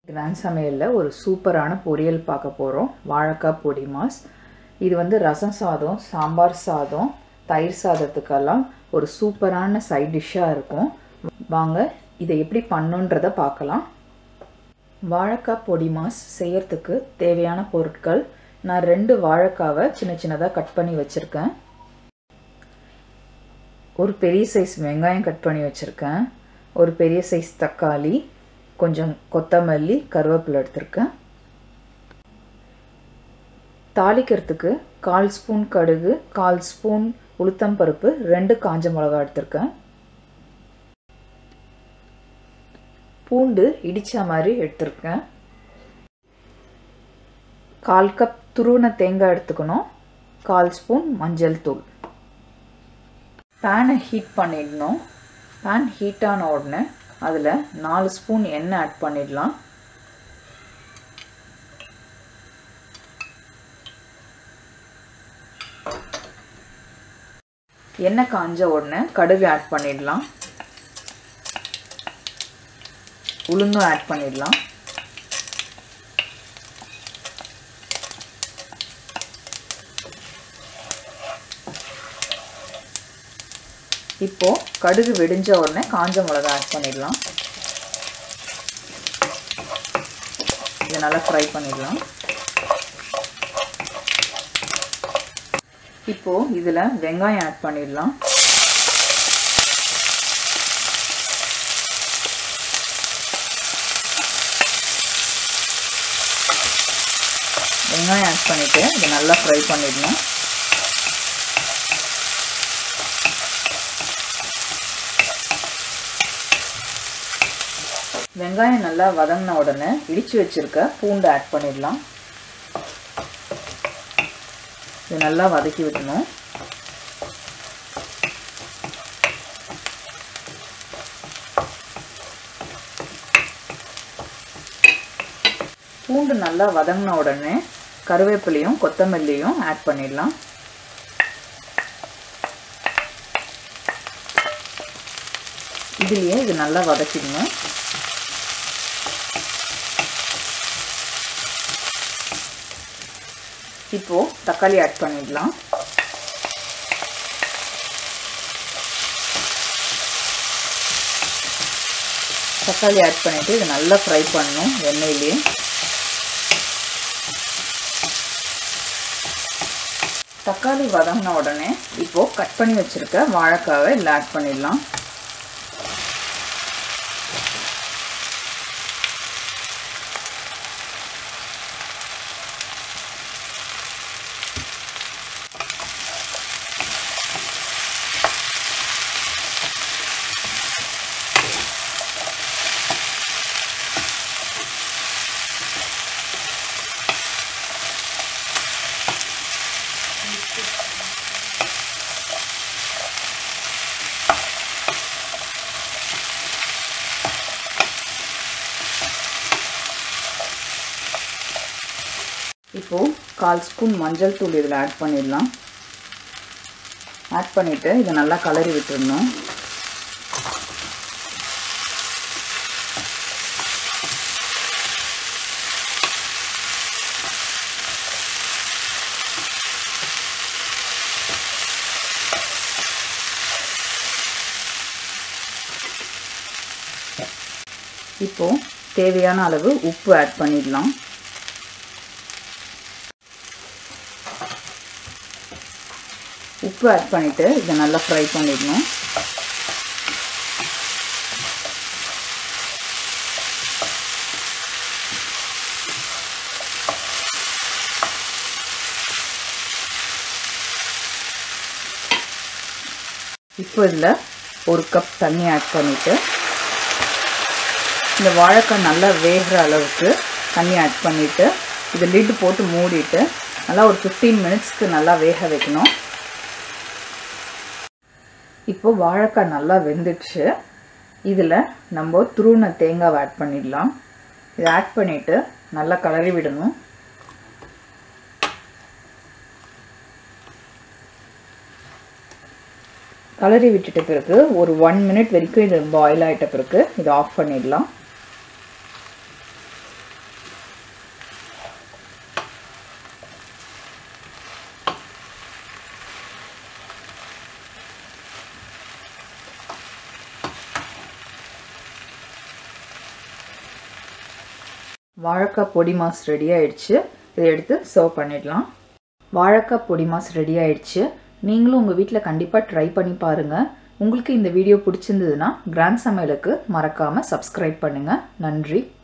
grand சமையலில் ஒரு சூப்பரான பொரியல் பார்க்க போகிறோம் வாழைக்காய் பொடி மாஸ் இது வந்து ரசம் சாதம் சாம்பார் சாதம் தயிர் சாதத்துக்கெல்லாம் ஒரு சூப்பரான சைட் டிஷ்ஷாக இருக்கும் வாங்க இதை எப்படி பண்ணுன்றதை பார்க்கலாம் வாழைக்காய் பொடி மாஸ் செய்யறதுக்கு தேவையான பொருட்கள் நான் ரெண்டு வாழைக்காவை சின்ன சின்னதாக கட் பண்ணி வச்சுருக்கேன் ஒரு பெரிய சைஸ் வெங்காயம் கட் பண்ணி வச்சுருக்கேன் ஒரு பெரிய சைஸ் தக்காளி கொஞ்சம் கொத்தமல்லி கருவேப்பிலை எடுத்திருக்கேன் தாளிக்கிறதுக்கு கால் ஸ்பூன் கடுகு கால் ஸ்பூன் உளுத்தம்பருப்பு ரெண்டு காஞ்ச மிளகா எடுத்திருக்கேன் பூண்டு இடித்த மாதிரி எடுத்திருக்கேன் கால் கப் துருவன தேங்காய் எடுத்துக்கணும் கால் ஸ்பூன் மஞ்சள் தூள் பேனை ஹீட் பண்ணிடணும் பேன் ஹீட்டான உடனே அதில் நாலு ஸ்பூன் எண்ணெய் ஆட் பண்ணிடலாம் எண்ணெய் காஞ்ச உடனே கடுகு ஆட் பண்ணிடலாம் உளுந்தும் ஆட் பண்ணிடலாம் இப்போ கடுகு வெடிஞ்ச உடனே காஞ்ச மிளகா ஆட் பண்ணிடலாம் இதை நல்லா ஃப்ரை பண்ணிடலாம் இப்போ இதில் வெங்காயம் ஆட் பண்ணிடலாம் வெங்காயம் ஆட் பண்ணிவிட்டு இதை நல்லா ஃப்ரை பண்ணிடணும் வெங்காயம் நல்லா வதங்கின உடனே இடித்து வச்சுருக்க பூண்டு ஆட் பண்ணிடலாம் இது நல்லா வதக்கி விட்டணும் பூண்டு நல்லா வதங்கின உடனே கருவேப்பிலையும் கொத்தமல்லியும் ஆட் பண்ணிடலாம் இதுலேயே இது நல்லா வதக்கிடணும் இப்போ தக்காளி ஆட் பண்ணிடலாம் தக்காளி ஆட் பண்ணிட்டு இது நல்லா ஃப்ரை பண்ணணும் எண்ணெயிலே தக்காளி வதங்கின உடனே இப்போ கட் பண்ணி வச்சிருக்க வாழைக்காவை இதில் ஆட் பண்ணிடலாம் இப்போது கால் ஸ்பூன் மஞ்சள் தூள் இதில் ஆட் பண்ணிடலாம் ஆட் பண்ணிவிட்டு இதை நல்லா கலரி விட்டுடணும் இப்போது தேவையான அளவு உப்பு ஆட் பண்ணிடலாம் உப்பு ஆட் பண்ணிவிட்டு இதை நல்லா ஃப்ரை பண்ணிடணும் இப்போ இதில் ஒரு கப் தண்ணி ஆட் பண்ணிவிட்டு இந்த வாழைக்காய் நல்லா வேகிற அளவுக்கு தண்ணி ஆட் பண்ணிவிட்டு இது லிட்டு போட்டு மூடிட்டு நல்லா ஒரு ஃபிஃப்டீன் மினிட்ஸ்க்கு நல்லா வேக வைக்கணும் இப்போ வாழைக்காய் நல்லா வெந்துடுச்சு இதில் நம்ம துருவின தேங்காவை ஆட் பண்ணிடலாம் இதை ஆட் பண்ணிவிட்டு நல்லா கலரி விடணும் கலரி விட்டுட்ட பிறகு ஒரு ஒன் மினிட் வரைக்கும் இது பாயில் ஆகிட்ட பிறகு இதை ஆஃப் பண்ணிடலாம் வாழைக்காய் பொடி மாஸ் ரெடி ஆயிடுச்சு இதை எடுத்து சர்வ் பண்ணிடலாம் வாழைக்காய் பொடி மாஸ் ரெடி ஆயிடுச்சு நீங்களும் உங்கள் வீட்டில் கண்டிப்பாக ட்ரை பண்ணி பாருங்கள் உங்களுக்கு இந்த வீடியோ பிடிச்சிருந்ததுன்னா கிராண்ட் சமையலுக்கு மறக்காமல் சப்ஸ்கிரைப் பண்ணுங்கள் நன்றி